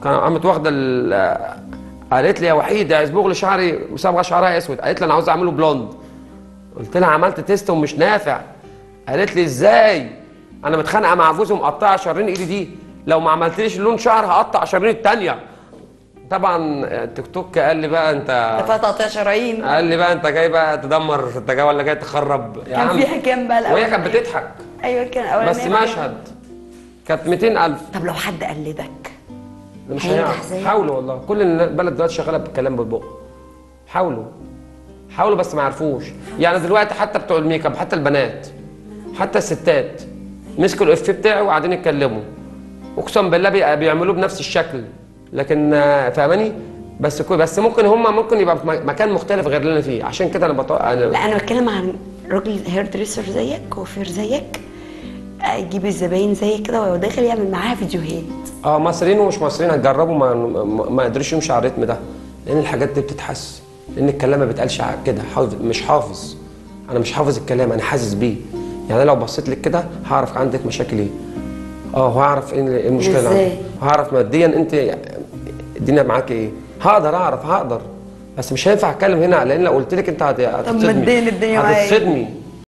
كان قامت واخده ال- قالت لي يا وحيد يا صبغ لي شعري وصبغه شعرها اسود قالت لي انا عاوز اعمله بلوند قلت لها عملت تيست ومش نافع قالت لي ازاي انا متخانقه مع جوزي ومقطعه شرايين ايدي دي لو ما عملتليش لون شعر هقطع شرايين التانيه طبعا التيك توك قال لي بقى انت ده تقطيع شرايين قال لي بقى انت جاي بقى تدمر انت جاي ولا جاي تخرب يا كان عم في حكام بقى وهي الأولانية. كانت بتضحك ايوه كان اولانيه بس مشهد كانت 200000 طب لو حد قلدك ده مش هينجح هيعرف زيك؟ حاولوا والله كل البلد دلوقتي شغاله بالكلام بالبق حاولوا حاولوا بس ما عرفوش يعني دلوقتي حتى بتوع الميك اب حتى البنات حتى الستات مسكوا الاف بتاعي وقاعدين يتكلموا اقسم بالله بي- بيعملوه بنفس الشكل لكن آه، فاهماني بس كوي بس ممكن هم ممكن يبقى في م- مكان مختلف غير اللي انا فيه عشان كده انا بطو... أنا لا انا بتكلم عن راجل هير دريسر زيك كوافير زيك آه، يجيب الزباين زيك كده وهو داخل يعمل معاها فيديوهات اه مصريين ومش مصريين هتجربوا ما ما- ما قدروش يمشوا على الريتم ده لان الحاجات دي بتتحس لان الكلام ما بيتقالش ع- كده حافظ مش حافظ انا مش حافظ الكلام انا حاسس بيه يعني أنا لو بصيت لك كده هعرف عندك مشاكل ايه اه وهعرف ايه إيه المشكله اللي إزاي؟ عندك وهعرف ماديا انت الدنيا معاك ايه هقدر اعرف هقدر بس مش هينفع اتكلم هنا لان لو قلت لك انت هت- هتتصدمي ماديا الدنيا معايا إيه؟ هتتصدمي